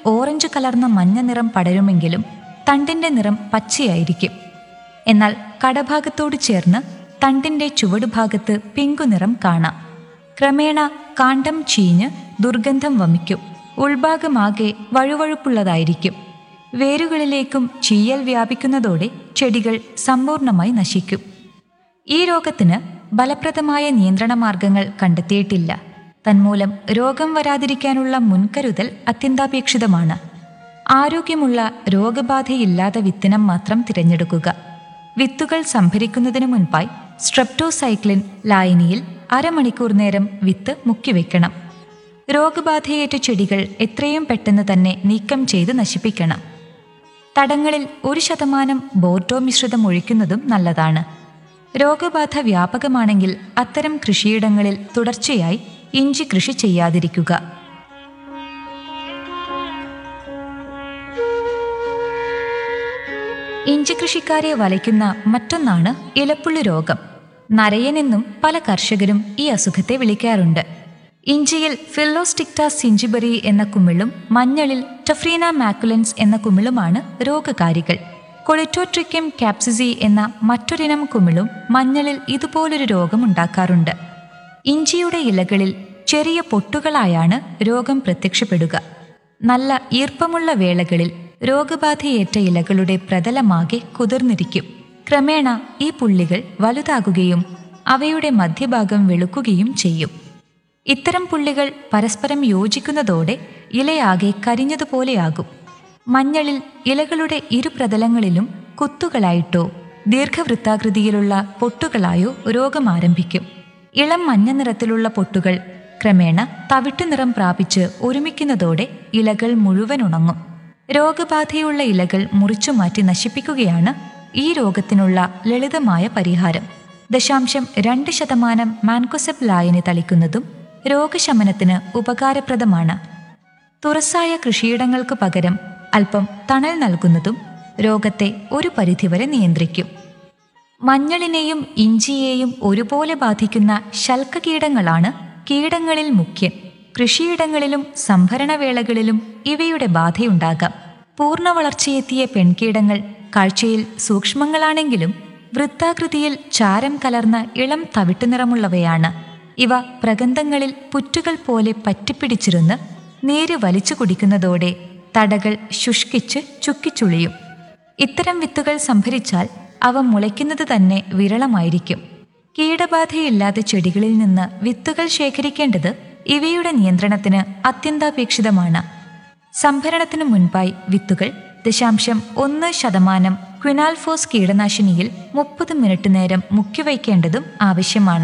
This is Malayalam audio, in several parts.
ഓറഞ്ച് കലർന്ന മഞ്ഞ നിറം പടരുമെങ്കിലും തണ്ടിന്റെ നിറം പച്ചയായിരിക്കും എന്നാൽ കടഭാഗത്തോട് ചേർന്ന് തണ്ടിന്റെ ചുവടുഭാഗത്ത് പിങ്കു നിറം കാണാം ക്രമേണ കാണ്ഡം ചീഞ്ഞ് ദുർഗന്ധം വമിക്കും ഉൾഭാഗമാകെ വഴുവഴുപ്പുള്ളതായിരിക്കും വേരുകളിലേക്കും ചീയൽ വ്യാപിക്കുന്നതോടെ ചെടികൾ സമ്പൂർണ്ണമായി നശിക്കും ഈ രോഗത്തിന് ഫലപ്രദമായ നിയന്ത്രണ മാർഗങ്ങൾ കണ്ടെത്തിയിട്ടില്ല തന്മൂലം രോഗം വരാതിരിക്കാനുള്ള മുൻകരുതൽ അത്യന്താപേക്ഷിതമാണ് ആരോഗ്യമുള്ള രോഗബാധയില്ലാത്ത വിത്തിനം മാത്രം തിരഞ്ഞെടുക്കുക വിത്തുകൾ സംഭരിക്കുന്നതിന് മുൻപായി സ്ട്രെപ്റ്റോസൈക്ലിൻ ലായനിയിൽ അരമണിക്കൂർ നേരം വിത്ത് മുക്കിവെക്കണം രോഗബാധയേറ്റ ചെടികൾ എത്രയും പെട്ടെന്ന് തന്നെ നീക്കം ചെയ്ത് നശിപ്പിക്കണം തടങ്ങളിൽ ഒരു ശതമാനം ബോർഡോ മിശ്രിതം ഒഴിക്കുന്നതും നല്ലതാണ് രോഗബാധ വ്യാപകമാണെങ്കിൽ അത്തരം കൃഷിയിടങ്ങളിൽ തുടർച്ചയായി ഇഞ്ചി കൃഷി ചെയ്യാതിരിക്കുക ഇഞ്ചി കൃഷിക്കാരെ വലയ്ക്കുന്ന മറ്റൊന്നാണ് ഇലപ്പുള്ളി രോഗം നരയനെന്നും പല കർഷകരും ഈ അസുഖത്തെ വിളിക്കാറുണ്ട് ഇഞ്ചിയിൽ ഫില്ലോസ്റ്റിക്ട സിഞ്ചിബറി എന്ന കുമിളും മഞ്ഞളിൽ ടഫ്രീന മാക്കുലൻസ് എന്ന കുമിളുമാണ് രോഗകാരികൾ കൊളിറ്റോട്രിക്യം കാപ്സിസി എന്ന മറ്റൊരിനം കുമിളും മഞ്ഞളിൽ ഇതുപോലൊരു രോഗമുണ്ടാക്കാറുണ്ട് ഇഞ്ചിയുടെ ഇലകളിൽ ചെറിയ പൊട്ടുകളായാണ് രോഗം പ്രത്യക്ഷപ്പെടുക നല്ല ഈർപ്പമുള്ള വേളകളിൽ രോഗബാധയേറ്റ ഇലകളുടെ പ്രതലമാകെ കുതിർന്നിരിക്കും ക്രമേണ ഈ പുള്ളികൾ വലുതാകുകയും അവയുടെ മധ്യഭാഗം വെളുക്കുകയും ചെയ്യും ഇത്തരം പുള്ളികൾ പരസ്പരം യോജിക്കുന്നതോടെ ഇലയാകെ കരിഞ്ഞതുപോലെയാകും മഞ്ഞളിൽ ഇലകളുടെ ഇരു പ്രതലങ്ങളിലും കുത്തുകളായിട്ടോ ദീർഘവൃത്താകൃതിയിലുള്ള പൊട്ടുകളായോ രോഗം ആരംഭിക്കും ഇളം മഞ്ഞ നിറത്തിലുള്ള പൊട്ടുകൾ ക്രമേണ തവിട്ടു നിറം പ്രാപിച്ച് ഒരുമിക്കുന്നതോടെ ഇലകൾ മുഴുവൻ ഉണങ്ങും രോഗബാധയുള്ള ഇലകൾ മുറിച്ചു മാറ്റി നശിപ്പിക്കുകയാണ് ഈ രോഗത്തിനുള്ള ലളിതമായ പരിഹാരം ദശാംശം രണ്ട് ശതമാനം മാൻകൊസെപ് ലായനി തളിക്കുന്നതും രോഗശമനത്തിന് ഉപകാരപ്രദമാണ് തുറസായ കൃഷിയിടങ്ങൾക്ക് പകരം അല്പം തണൽ നൽകുന്നതും രോഗത്തെ ഒരു പരിധിവരെ നിയന്ത്രിക്കും മഞ്ഞളിനെയും ഇഞ്ചിയെയും ഒരുപോലെ ബാധിക്കുന്ന ശൽക്കകീടങ്ങളാണ് കീടങ്ങളിൽ മുഖ്യൻ കൃഷിയിടങ്ങളിലും സംഭരണവേളകളിലും ഇവയുടെ ബാധയുണ്ടാകാം പൂർണ്ണ വളർച്ചയെത്തിയ പെൺകീടങ്ങൾ കാഴ്ചയിൽ സൂക്ഷ്മങ്ങളാണെങ്കിലും വൃത്താകൃതിയിൽ ചാരം കലർന്ന ഇളം തവിട്ടു നിറമുള്ളവയാണ് ഇവ പ്രഗന്ധങ്ങളിൽ പുറ്റുകൾ പോലെ പറ്റിപ്പിടിച്ചിരുന്ന് നീര് വലിച്ചു കുടിക്കുന്നതോടെ തടകൾ ശുഷ്കിച്ച് ചുക്കിച്ചുളിയും ഇത്തരം വിത്തുകൾ സംഭരിച്ചാൽ അവ മുളയ്ക്കുന്നത് തന്നെ വിരളമായിരിക്കും കീടബാധയില്ലാത്ത ചെടികളിൽ നിന്ന് വിത്തുകൾ ശേഖരിക്കേണ്ടത് ഇവയുടെ നിയന്ത്രണത്തിന് അത്യന്താപേക്ഷിതമാണ് സംഭരണത്തിനു മുൻപായി വിത്തുകൾ ദശാംശം ഒന്ന് ശതമാനം ക്വിനാൽഫോസ് കീടനാശിനിയിൽ മുപ്പത് മിനിറ്റ് നേരം മുക്കിവയ്ക്കേണ്ടതും ആവശ്യമാണ്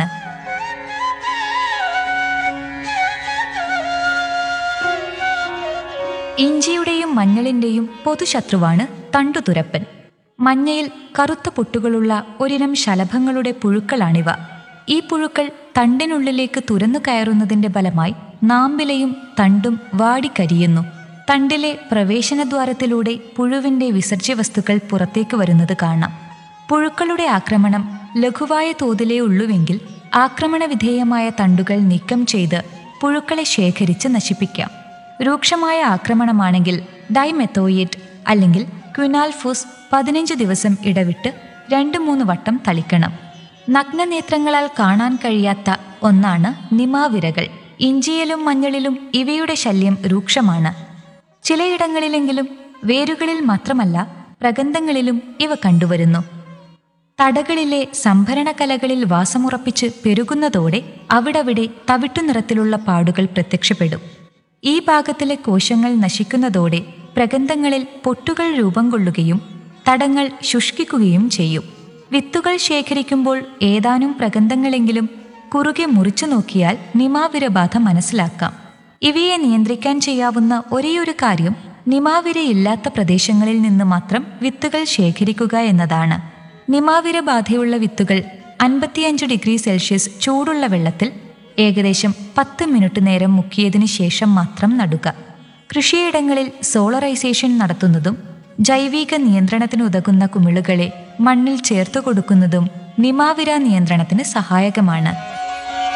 ഇഞ്ചിയുടെയും മഞ്ഞളിന്റെയും പൊതുശത്രുവാണ് തണ്ടുതുരപ്പൻ മഞ്ഞയിൽ കറുത്ത പൊട്ടുകളുള്ള ഒരിനം ശലഭങ്ങളുടെ പുഴുക്കളാണിവ ഈ പുഴുക്കൾ തണ്ടിനുള്ളിലേക്ക് തുരന്നു കയറുന്നതിന്റെ ഫലമായി നാമ്പിലയും തണ്ടും വാടിക്കരിയുന്നു തണ്ടിലെ പ്രവേശനദ്വാരത്തിലൂടെ പുഴുവിന്റെ വിസർജ്യ വസ്തുക്കൾ പുറത്തേക്ക് വരുന്നത് കാണാം പുഴുക്കളുടെ ആക്രമണം ലഘുവായ തോതിലേ ഉള്ളുവെങ്കിൽ ആക്രമണവിധേയമായ തണ്ടുകൾ നീക്കം ചെയ്ത് പുഴുക്കളെ ശേഖരിച്ച് നശിപ്പിക്കാം രൂക്ഷമായ ആക്രമണമാണെങ്കിൽ ഡൈമെത്തോയേറ്റ് അല്ലെങ്കിൽ ക്വിനാൽഫോസ് പതിനഞ്ച് ദിവസം ഇടവിട്ട് രണ്ട് മൂന്ന് വട്ടം തളിക്കണം നഗ്നനേത്രങ്ങളാൽ കാണാൻ കഴിയാത്ത ഒന്നാണ് നിമാവിരകൾ ഇഞ്ചിയിലും മഞ്ഞളിലും ഇവയുടെ ശല്യം രൂക്ഷമാണ് ചിലയിടങ്ങളിലെങ്കിലും വേരുകളിൽ മാത്രമല്ല പ്രഗന്ധങ്ങളിലും ഇവ കണ്ടുവരുന്നു തടകളിലെ സംഭരണ കലകളിൽ വാസമുറപ്പിച്ച് പെരുകുന്നതോടെ അവിടവിടെ തവിട്ടു നിറത്തിലുള്ള പാടുകൾ പ്രത്യക്ഷപ്പെടും ഈ ഭാഗത്തിലെ കോശങ്ങൾ നശിക്കുന്നതോടെ പ്രഗന്ധങ്ങളിൽ പൊട്ടുകൾ രൂപം കൊള്ളുകയും തടങ്ങൾ ശുഷ്കിക്കുകയും ചെയ്യും വിത്തുകൾ ശേഖരിക്കുമ്പോൾ ഏതാനും പ്രഗന്ധങ്ങളെങ്കിലും കുറുകെ മുറിച്ചു നോക്കിയാൽ നിമാവിരബാധ മനസ്സിലാക്കാം ഇവയെ നിയന്ത്രിക്കാൻ ചെയ്യാവുന്ന ഒരേയൊരു കാര്യം നിമാവിരയില്ലാത്ത പ്രദേശങ്ങളിൽ നിന്ന് മാത്രം വിത്തുകൾ ശേഖരിക്കുക എന്നതാണ് നിമാവിര ബാധയുള്ള വിത്തുകൾ അൻപത്തിയഞ്ച് ഡിഗ്രി സെൽഷ്യസ് ചൂടുള്ള വെള്ളത്തിൽ ഏകദേശം പത്ത് മിനിറ്റ് നേരം മുക്കിയതിനു ശേഷം മാത്രം നടുക കൃഷിയിടങ്ങളിൽ സോളറൈസേഷൻ നടത്തുന്നതും ജൈവിക നിയന്ത്രണത്തിനുതകുന്ന കുമിളുകളെ മണ്ണിൽ ചേർത്തു കൊടുക്കുന്നതും നിമാവിര നിയന്ത്രണത്തിന് സഹായകമാണ്